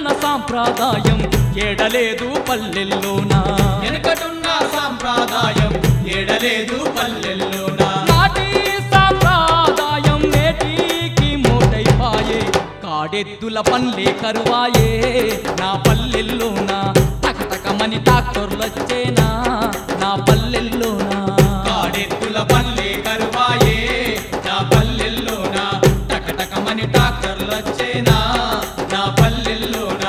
వెనకటున్న సాంప్రదాయం ఏడలేదు పల్లెల్లోనా వెనుకటున్న సాంప్రదాయం ఏడలేదు పల్లెల్లోనా నాటి సాంప్రదాయం నేటికి మోటైపాయే కాడెద్దుల పల్లె కరువాయే నా పల్లెల్లోనా టకటకమని డాక్టర్లొచ్చేనా నా పల్లెల్లోనా కాడెత్తుల పల్లె కరువాయే నా పల్లెల్లోనా టకటకమని డాక్టర్లొచ్చేనా నా పల్లెల్లోనా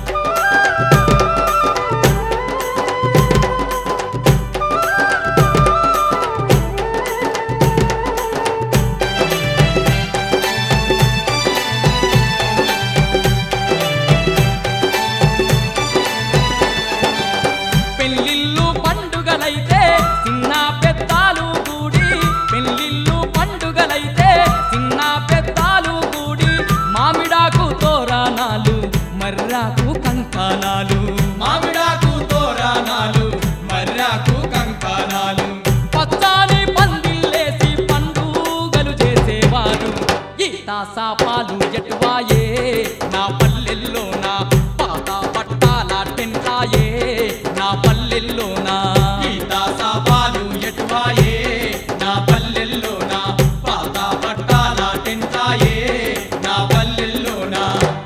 పెళ్ళిళ్ళు పండుగలైతే చిన్న పెద్దాలు కూడి పెళ్ళిళ్ళు పండుగలైతే చిన్న పెద్దాలు కూడి మామిడాకు తోరణాలు మర్రాకు కంకాలాలు మామిడాకు తోరణాలు మర్రాకు కంకణాలు పచ్చాని పందిల్లేసి పండుగలు చేసేవారు ఈ తాసాపాలు ఎటువాయే నా పల్లెల్లోనా పాత పట్టాల టెంటాయే నా పల్లెల్లోనా గీతా సాపాలు ఎటువాయే నా పల్లెల్లోనా పాత పట్టాల టెంటాయే నా పల్లెల్లోనా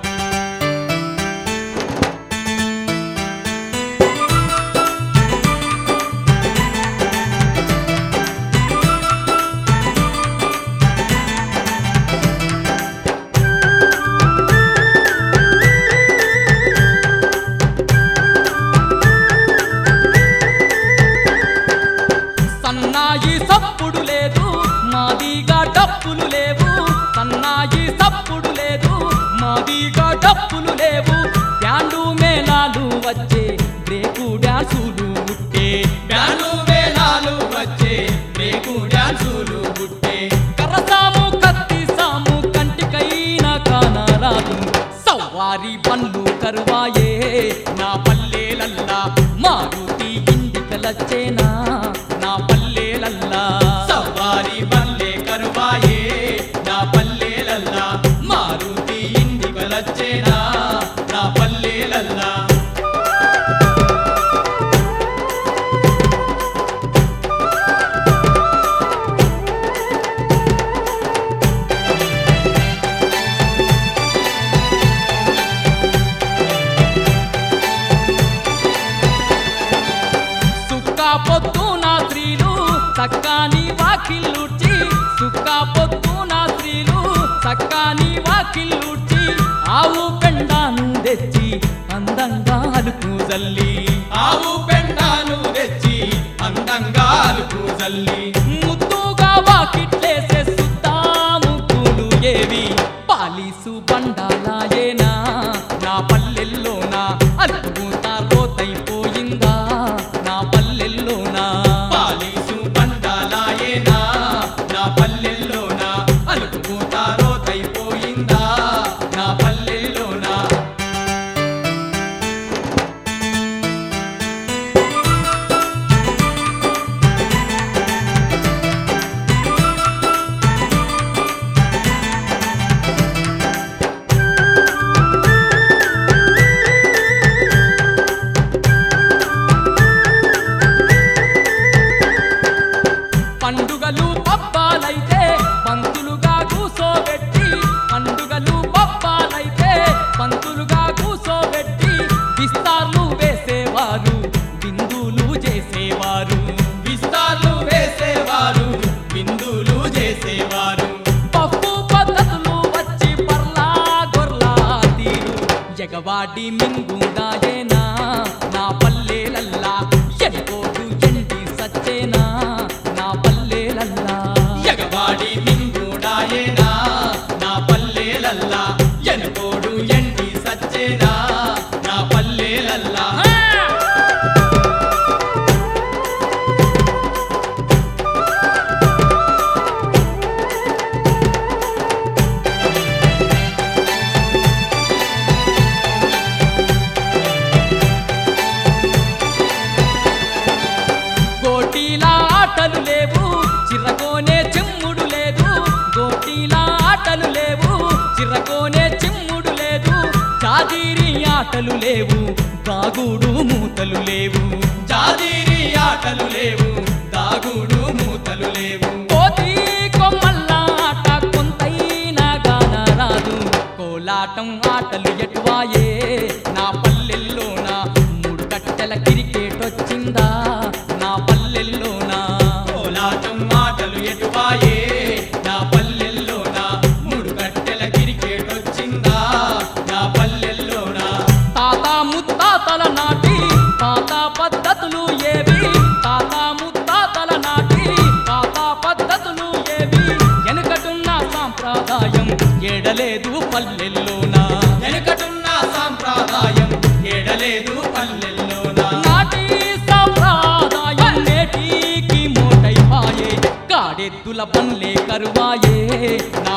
సన్నాయి సప్పుడు లేదు మాదిగా డప్పులు లేవు సన్నాయి సప్పుడు లేదు మాదిగా డప్పులు లేవు బ్యాండు మేళాలు వచ్చే బ్రేకు డ్యాన్సులు ముట్టే బ్యాను వేలాలు వచ్చే రేకు డ్యాన్సులు పుట్టే కర్రసాము కత్తి సాము కంటికైన కానరాదు సవ్వారి పన్లు కరువాయే నా పల్లెలల్లా మారుతి ఇంటికలచ్చేనా నా పల్లెలల్లా సవారి పల్లె కరువాయే నా పల్లెలల్లా మారుతి ఇంటి వలచ్చేనా నా పల్లెలల్లా సుక్క పొద్దున స్త్రీలు చక్కాని వాకిల్లుడ్చి సుక్క పొద్దున స్త్రీలు చక్కాని వాకిల్లుడ్చి ఆవు పెండాను తెచ్చి అందంగా అలుకు జల్లి ఆవు పెండాను తెచ్చి అందంగా అలుకు జల్లి ముద్దుగా వాకిట్లేసే సుద్దాము పూలు ఏవి పాలీసు బండాలాయేనా నా పల్లెల్లోనా అలుగుతా రోతైపోయిందా నా పల్లెల్లోనా పాలీసు బండాలాయేనా నా పల్లెల్లోనా అలుపుతారో తైపోయిందా నా పల్లెల్లోనా పండుగలు పబ్బాలైతే పంతులుగా కూసోబెట్టి పండుగలు పబ్బాలైతే పంతులుగా కూసోబెట్టి విస్తార్లు వేసేవారు బిందులు చేసేవారు విస్తార్లు వేసేవారు బిందులు చేసేవారు పప్పు పద్ధతులు వచ్చి పర్లా గొర్లా తీరు ఎగవాడి మింగుదాయేనా నా పల్లెలల్లా ఎనుకోడు ఎండి సచ్చేనా నా పల్లెలల్లా ఎగవాడి మింగుడాయేనా నా పల్లెలల్లా ఎనుకోడు ఎండి సచ్చేనా నా పల్లెలల్లా ఆటలు లేవు దాగుడు మూతలు లేవు జాదీరి ఆటలు లేవు దాగుడు మూతలు లేవు కోతి కొమ్మల్లాట కొంతైనా గాన రాదు కోలాటం ఆటలు ఎటువాయే నా పల్లెల్లోన మూడు కట్టెల క్రికెట్ వచ్చిందా నా పల్లెల్లోన కోలాటం మాటలు ఎటువాయే నా పల్లెల్లోన మూడు కట్టెల క్రికెట్ వచ్చిందా నా పల్లెల్లోన తాత ముత్తాతల నాటి తాత పద్ధతులు ఏవి తాత ముత్తాతల నాటి తాత పద్ధతులు ఏవి వెనుకటున్న సాంప్రదాయం ఏడలేదు పల్లెల్లోన వెనుకటున్న సాంప్రదాయం ఎడలేదు పల్లెల్లోన నాటి సాంప్రదాయం నేటికి మోటైపాయే కాడెద్దుల పల్లె కరువాయే నా